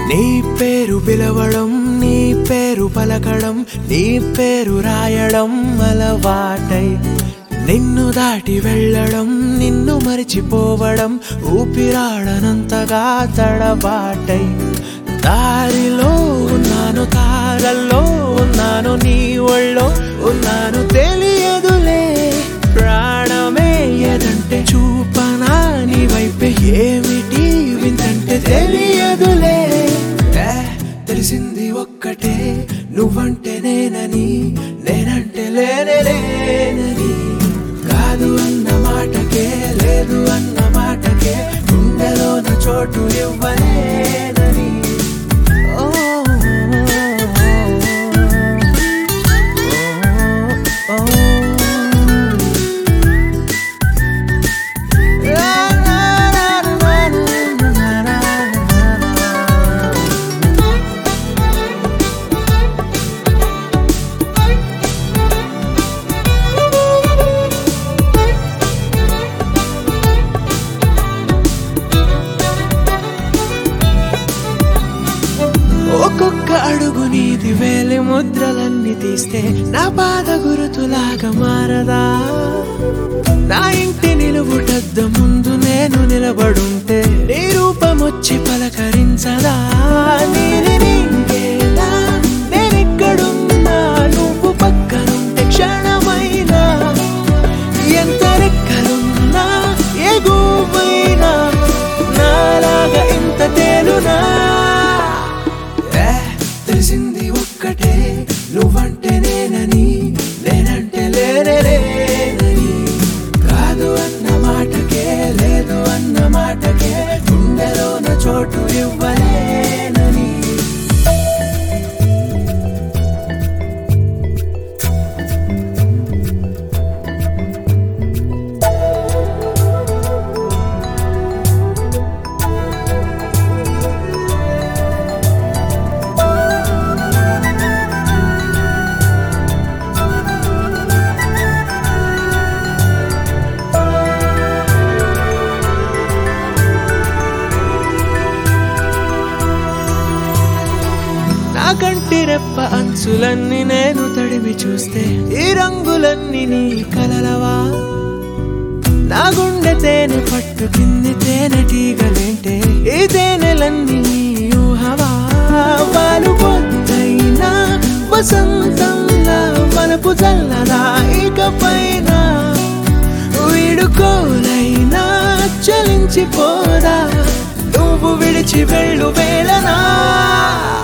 నీ పేరు పిలవడం నీ పేరు పలకడం నీ పేరు రాయడం అలవాటై నిన్ను దాటి వెళ్ళడం నిన్ను మరిచిపోవడం ఊపిరాడనంతగా తడబాటై దారిలో ఉన్నాను తారల్లో ఉన్నాను నీ ఒళ్ళో ఉన్నాను తెలియదులే ప్రాణమే ఏదంటే చూపనా నీ వైపే ఏమిటి వింతంటే తెలియదులే ఏ, తెలిసింది ఒక్కటే నువ్వంటే నేనని నేనంటే లేనే లేనని కాదు అన్న మాటకే లేదు అన్న మాటకే గుండెలోన చోటు ఇవ్వలేనని ఓ, ఓ, ఓ, ఓ. ఒక్కొక్క అడుగు నీది వేలి ముద్రలన్నీ తీస్తే నా పాద గురుతులాగా మారదా నా ఇంటి నిలువుటద్ద ముందు నేను నిలబడుంటే నీ రూపం వచ్చి పలకరించదా నీది నీకేనా? నేనెక్కడున్నా నువ్వు పక్కనుంటే క్షణమైనా ఎంత రెక్కలున్నా ఎగువైనా నాలాగా ఇంత తేలునా ఏ, తెలిసింది ఒక్కటే నువ్వంటే నేనని నేనంటే లేనే లేనని కాదు అన్న మాటకే లేదు అన్న మాటకే గుండెలోన చోటు ఇవ్వలేనని నా కంటి రెప్ప అంచులన్నీ నేను తడిమి చూస్తే ఈ రంగులన్నీ నీ కలలవా నా గుండె తేనె పట్టు కింది తేనె టీగలేంటే ఈ తేనెలన్నీ నీ ఊహవా వాలు పొద్దైనా వసంతంలా మనపు చల్లదా ఇకపైన వీడుకోలైనా చలించిపోదా నువ్వు విడిచి వెళ్ళు వేళనా